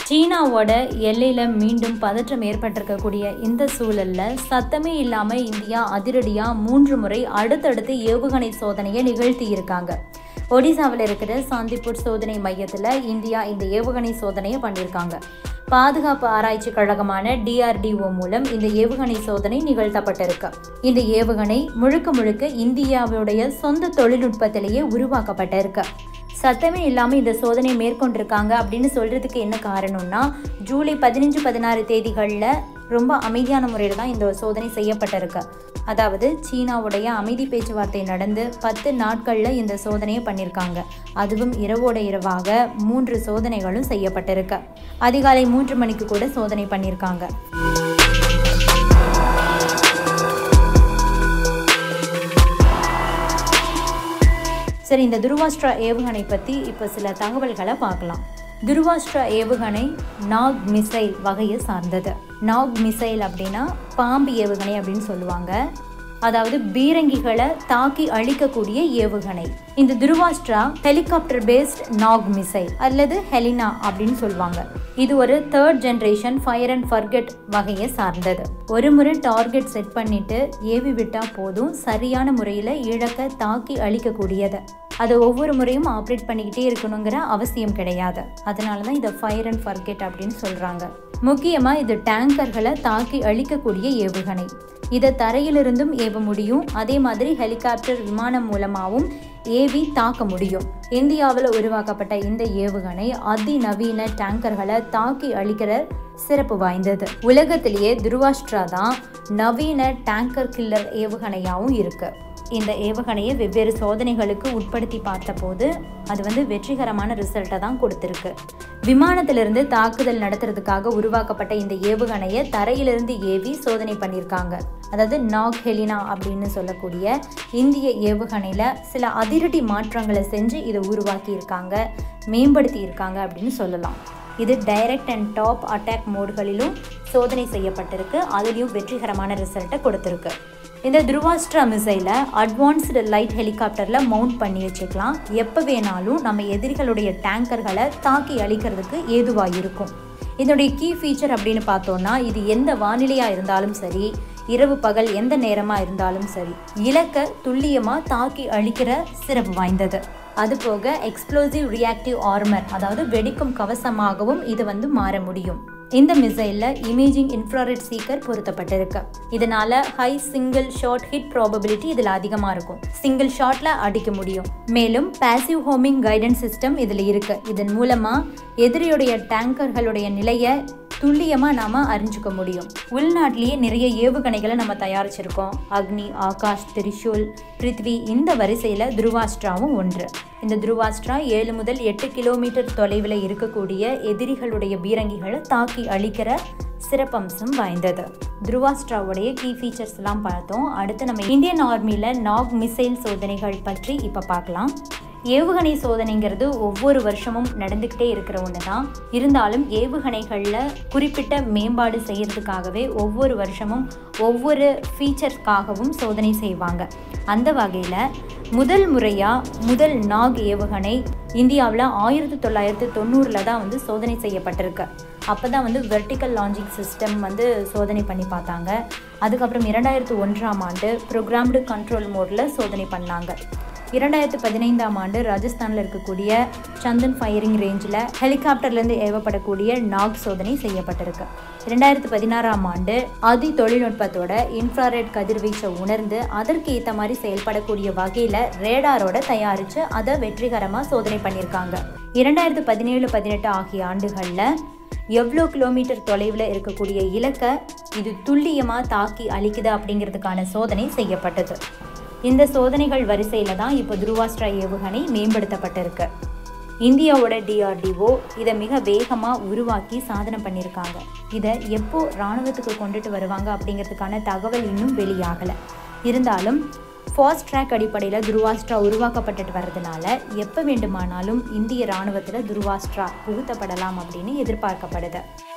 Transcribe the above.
சீனாவோட எல்லையில் மீண்டும் பதற்றம் ஏற்பட்டிருக்கக்கூடிய இந்த சூழலில் சத்தமே இல்லாமல் இந்தியா அதிரடியாக மூன்று முறை அடுத்தடுத்து ஏவுகணை சோதனையை நிகழ்த்தி இருக்காங்க ஒடிசாவில் இருக்கிற சாந்திப்பூர் சோதனை மையத்தில் இந்தியா இந்த ஏவுகணை சோதனையை பண்ணியிருக்காங்க பாதுகாப்பு ஆராய்ச்சி கழகமான டிஆர்டிஓ மூலம் இந்த ஏவுகணை சோதனை நிகழ்த்தப்பட்டிருக்கு இந்த ஏவுகணை முழுக்க முழுக்க இந்தியாவுடைய சொந்த தொழில்நுட்பத்திலேயே உருவாக்கப்பட்டிருக்கு சத்தமே இல்லாமல் இந்த சோதனை மேற்கொண்டிருக்காங்க அப்படின்னு சொல்கிறதுக்கு என்ன காரணம்னா ஜூலை பதினஞ்சு பதினாறு தேதிகளில் ரொம்ப அமைதியான முறையில் தான் இந்த சோதனை செய்யப்பட்டிருக்கு அதாவது சீனாவுடைய அமைதி பேச்சுவார்த்தை நடந்து பத்து நாட்களில் இந்த சோதனையை பண்ணியிருக்காங்க அதுவும் இரவோட இரவாக மூன்று சோதனைகளும் செய்யப்பட்டிருக்கு அதிகாலை மூன்று மணிக்கு கூட சோதனை பண்ணியிருக்காங்க சரி இந்த துருவாஸ்ட்ரா ஏவுகணை பற்றி இப்போ சில தகவல்களை பார்க்கலாம் துருவாஸ்ட்ரா ஏவுகணை நாக் மிசைல் வகையை சார்ந்தது நாக் மிசைல் அப்படின்னா பாம்பு ஏவுகணை அப்படின்னு சொல்லுவாங்க அதாவது பீரங்கிகளை தாக்கி அழிக்கக்கூடிய ஏவுகணை இந்த Dhruvastra helicopter based Nag missile அல்லது ஹெலினா அப்படின்னு சொல்லுவாங்க இது ஒரு third generation fire and forget வகையை சார்ந்தது ஒரு முறை டார்கெட் செட் பண்ணிட்டு ஏவி விட்டா போதும் சரியான முறையில் இழக்க தாக்கி அழிக்கக்கூடியது அதை ஒவ்வொரு முறையும் ஆப்ரேட் பண்ணிக்கிட்டே இருக்கணுங்கிற அவசியம் கிடையாது அதனால தான் இதை ஃபயர் அண்ட் ஃபர்கெட் அப்படின்னு சொல்கிறாங்க முக்கியமாக இது டேங்கர்களை தாக்கி அழிக்கக்கூடிய ஏவுகணை இதை தரையிலிருந்தும் ஏவ முடியும் அதே மாதிரி ஹெலிகாப்டர் விமானம் மூலமாகவும் ஏவி தாக்க முடியும் இந்தியாவில் உருவாக்கப்பட்ட இந்த ஏவுகணை அதிநவீன டேங்கர்களை தாக்கி அழிக்கிற சிறப்பு வாய்ந்தது உலகத்திலேயே துருவாஷ்ட்ரா தான் நவீன டேங்கர் கில்லர் ஏவுகணையாகவும் இருக்கு இந்த ஏவுகணையை வெவ்வேறு சோதனைகளுக்கு உட்படுத்தி பார்த்தபோது அது வந்து வெற்றிகரமான ரிசல்ட்டை தான் கொடுத்துருக்கு விமானத்திலிருந்து தாக்குதல் நடத்துறதுக்காக உருவாக்கப்பட்ட இந்த ஏவுகணையை தரையிலிருந்து ஏவி சோதனை பண்ணியிருக்காங்க அதாவது நாக் ஹெலினா அப்படின்னு சொல்லக்கூடிய இந்திய ஏவுகணையில் சில அதிரடி மாற்றங்களை செஞ்சு இதை உருவாக்கி இருக்காங்க மேம்படுத்தி இருக்காங்க அப்படின்னு சொல்லலாம் இது டைரக்ட் அண்ட் டாப் அட்டாக் மோட்களிலும் சோதனை செய்யப்பட்டிருக்கு அதுலேயும் வெற்றிகரமான ரிசல்ட்டை கொடுத்துருக்கு இந்த துருவாஸ்ட்ரா மிசைலை அட்வான்ஸ்டு லைட் ஹெலிகாப்டரில் மவுண்ட் பண்ணி வச்சுக்கலாம் எப்போ வேணாலும் நம்ம எதிரிகளுடைய டேங்கர்களை தாக்கி அழிக்கிறதுக்கு ஏதுவாக இருக்கும் இதனுடைய கீ ஃபீச்சர் அப்படின்னு பார்த்தோன்னா இது எந்த வானிலையாக இருந்தாலும் சரி இரவு பகல் எந்த நேரமாக இருந்தாலும் சரி இலக்க துல்லியமாக தாக்கி அழிக்கிற சிறப்பு வாய்ந்தது அதுபோக எக்ஸ்ப்ளோசிவ் ரியாக்டிவ் ஆர்மர் அதாவது வெடிக்கும் கவசமாகவும் இது வந்து மாற முடியும் இந்த மிசைலில் இமேஜிங் இன்ஃப்ராரெட் சீக்கர் பொருத்தப்பட்டிருக்கு இதனால high single shot hit probability இதில் அதிகமாக இருக்கும் சிங்கிள் ஷாட்டில் அடிக்க முடியும் மேலும் பேசிவ் ஹோமிங் கைடன்ஸ் சிஸ்டம் இதில் இருக்கு இதன் மூலமாக எதிரியுடைய டேங்கர்களுடைய நிலையை துல்லியமாக நாம் அறிஞ்சுக்க முடியும் உள்நாட்டிலேயே நிறைய ஏவுகணைகளை நம்ம தயாரிச்சிருக்கோம் அக்னி ஆகாஷ் திரிஷூல் பிருத்வி இந்த வரிசையில் துருவாஸ்ட்ராவும் ஒன்று இந்த துருவாஸ்ட்ரா ஏழு முதல் எட்டு கிலோமீட்டர் தொலைவில் இருக்கக்கூடிய எதிரிகளுடைய பீரங்கிகளை தாக்கி அழிக்கிற சிறப்பம்சம் வாய்ந்தது துருவாஸ்ட்ராவுடைய கீ ஃபீச்சர்ஸ் எல்லாம் பார்த்தோம் அடுத்து நம்ம இந்தியன் ஆர்மியில் நாக் மிசைல் சோதனைகள் பற்றி இப்போ பார்க்கலாம் ஏவுகணை சோதனைங்கிறது ஒவ்வொரு வருஷமும் நடந்துக்கிட்டே இருக்கிற ஒன்று தான் இருந்தாலும் ஏவுகணைகளில் குறிப்பிட்ட மேம்பாடு செய்யறதுக்காகவே ஒவ்வொரு வருஷமும் ஒவ்வொரு ஃபீச்சர்ஸ்க்காகவும் சோதனை செய்வாங்க அந்த வகையில் முதல் முறையாக முதல் நாக் ஏவுகணை இந்தியாவில் ஆயிரத்தி தொள்ளாயிரத்தி தொண்ணூறில் தான் வந்து சோதனை செய்யப்பட்டிருக்கு அப்போ தான் வந்து வெர்டிக்கல் லாஞ்சிங் சிஸ்டம் வந்து சோதனை பண்ணி பார்த்தாங்க அதுக்கப்புறம் இரண்டாயிரத்து ஒன்றாம் ஆண்டு ப்ரோக்ராம்டு கண்ட்ரோல் மோடில் சோதனை பண்ணாங்க இரண்டாயிரத்து பதினைந்தாம் ஆண்டு ராஜஸ்தானில் இருக்கக்கூடிய சந்தன் ஃபயரிங் ரேஞ்சில் ஹெலிகாப்டர்லேருந்து ஏவப்படக்கூடிய நாக் சோதனை செய்யப்பட்டிருக்கு இரண்டாயிரத்து பதினாறாம் ஆண்டு அதி தொழில்நுட்பத்தோட இன்ஃப்ராரெட் கதிர்வீச்சை உணர்ந்து அதற்கு ஏற்ற மாதிரி செயல்படக்கூடிய வகையில் ரேடாரோட தயாரித்து அதை வெற்றிகரமாக சோதனை பண்ணியிருக்காங்க இரண்டாயிரத்து பதினேழு பதினெட்டு ஆகிய ஆண்டுகளில் எவ்வளோ கிலோமீட்டர் தொலைவில் இருக்கக்கூடிய இலக்கை இது துல்லியமாக தாக்கி அழிக்குது அப்படிங்கிறதுக்கான சோதனை செய்யப்பட்டது இந்த சோதனைகள் வரிசையில் தான் இப்போ துருவாஸ்ட்ரா ஏவுகணை மேம்படுத்தப்பட்டிருக்கு இந்தியாவோட டிஆர்டிஓ இதை மிக வேகமாக உருவாக்கி சாதனை பண்ணியிருக்காங்க இதை எப்போ இராணுவத்துக்கு கொண்டுட்டு வருவாங்க அப்படிங்கிறதுக்கான தகவல் இன்னும் வெளியாகலை இருந்தாலும் ஃபாஸ்ட் ட்ராக் அடிப்படையில் துருவாஸ்ட்ரா உருவாக்கப்பட்டுட்டு வர்றதுனால எப்போ வேண்டுமானாலும் இந்திய இராணுவத்தில் துருவாஸ்ட்ரா புகுத்தப்படலாம் அப்படின்னு எதிர்பார்க்கப்படுது